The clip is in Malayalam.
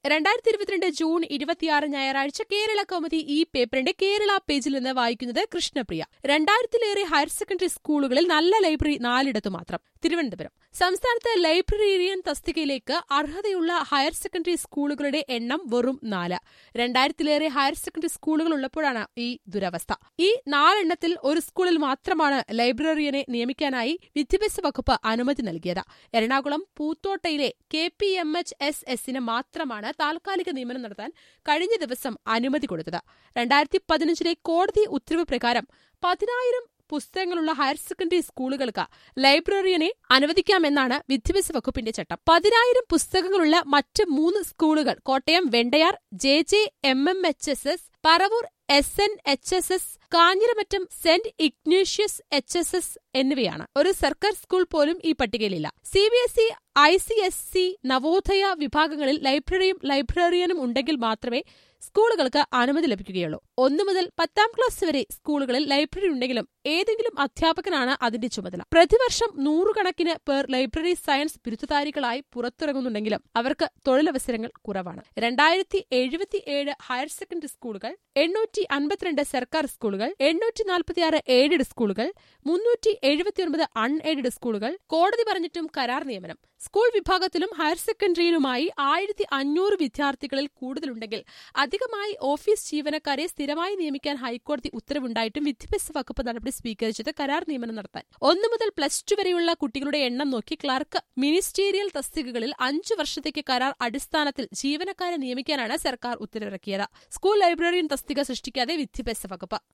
രണ്ടായിരത്തി ഇരുപത്തിരണ്ട് ജൂൺ ഇരുപത്തിയാറ് ഞായറാഴ്ച കേരള കൗമുദി ഈ പേപ്പറിന്റെ കേരള പേജിൽ നിന്ന് വായിക്കുന്നത് കൃഷ്ണപ്രിയ രണ്ടായിരത്തിലേറെ ഹയർ സെക്കൻഡറി സ്കൂളുകളിൽ നല്ല ലൈബ്രറി നാലിടത്തു മാത്രം തിരുവനന്തപുരം സംസ്ഥാനത്ത് ലൈബ്രറിയൻ തസ്തികയിലേക്ക് അർഹതയുള്ള ഹയർ സെക്കൻഡറി സ്കൂളുകളുടെ എണ്ണം വെറും നാല് രണ്ടായിരത്തിലേറെ ഹയർ സെക്കൻഡറി സ്കൂളുകൾ ഉള്ളപ്പോഴാണ് ഈ ദുരവസ്ഥ ഈ നാലെണ്ണത്തിൽ ഒരു സ്കൂളിൽ മാത്രമാണ് ലൈബ്രറിയനെ നിയമിക്കാനായി വിദ്യാഭ്യാസ വകുപ്പ് അനുമതി നൽകിയത് എറണാകുളം പൂത്തോട്ടയിലെ K P M H S എസിന് മാത്രമാണ് താൽക്കാലിക നിയമനം നടത്താൻ കഴിഞ്ഞ ദിവസം അനുമതി കൊടുത്തത് രണ്ടായിരത്തി പതിനഞ്ചിലെ കോടതി ഉത്തരവ് പ്രകാരം പതിനായിരം പുസ്തകങ്ങളുള്ള ഹയർ സെക്കൻഡറി സ്കൂളുകൾക്ക് ലൈബ്രറിയനെ അനുവദിക്കാമെന്നാണ് വിദ്യാഭ്യാസ വകുപ്പിന്റെ ചട്ടം പതിനായിരം പുസ്തകങ്ങളുള്ള മറ്റ് മൂന്ന് സ്കൂളുകൾ Kottayam Vendayar J J M M H S S Paravur S N H S S Kanjiramattam saint Ignatius H S S എന്നിവയാണ് ഒരു സർക്കാർ സ്കൂൾ പോലും ഈ പട്ടികയിലില്ല C B S E I C S E Navodaya വിഭാഗങ്ങളിൽ ലൈബ്രറിയും ലൈബ്രറിയനും ഉണ്ടെങ്കിൽ മാത്രമേ സ്കൂളുകൾക്ക് അനുമതി ലഭിക്കുകയുള്ളൂ ഒന്നു മുതൽ പത്താം ക്ലാസ് വരെ സ്കൂളുകളിൽ ലൈബ്രറി ഉണ്ടെങ്കിലും ഏതെങ്കിലും അധ്യാപകനാണ് അതിന്റെ ചുമതല പ്രതിവർഷം നൂറുകണക്കിന് പേർ ലൈബ്രറി സയൻസ് ബിരുദധാരികളായി പുറത്തിറങ്ങുന്നുണ്ടെങ്കിലും അവർക്ക് തൊഴിലവസരങ്ങൾ കുറവാണ് രണ്ടായിരത്തി എഴുപത്തിയേഴ് ഹയർ സെക്കൻഡറി സ്കൂളുകൾ എണ്ണൂറ്റി അൻപത്തിരണ്ട് സർക്കാർ സ്കൂളുകൾ എണ്ണൂറ്റി നാൽപ്പത്തിയാറ് എയ്ഡഡ് സ്കൂളുകൾ മുന്നൂറ്റി എഴുപത്തിയൊൻപത് അൺ എയ്ഡഡ് സ്കൂളുകൾ കോടതി പറഞ്ഞിട്ടും കരാർ നിയമനം സ്കൂൾ വിഭാഗത്തിലും ഹയർ സെക്കൻഡറിയിലുമായി ആയിരത്തി അഞ്ഞൂറ് വിദ്യാർത്ഥികളിൽ കൂടുതലുണ്ടെങ്കിൽ അധികമായി ഓഫീസ് ജീവനക്കാരെ സ്ഥിരമായി നിയമിക്കാൻ ഹൈക്കോടതി ഉത്തരവുണ്ടായിട്ടും വിദ്യാഭ്യാസ വകുപ്പ് നടപടി സ്വീകരിച്ചത് കരാർ നിയമനം നടത്താൻ ഒന്നു മുതൽ പ്ലസ് ടു വരെയുള്ള കുട്ടികളുടെ എണ്ണം നോക്കി ക്ലർക്ക് മിനിസ്റ്റീരിയൽ തസ്തികകളിൽ അഞ്ചു വർഷത്തേക്ക് കരാർ അടിസ്ഥാനത്തിൽ ജീവനക്കാരെ നിയമിക്കാനാണ് സർക്കാർ ഉത്തരവിറക്കിയത് സ്കൂൾ ലൈബ്രറിയൻ തസ്തിക സൃഷ്ടിക്കാതെ വിദ്യാഭ്യാസ വകുപ്പ്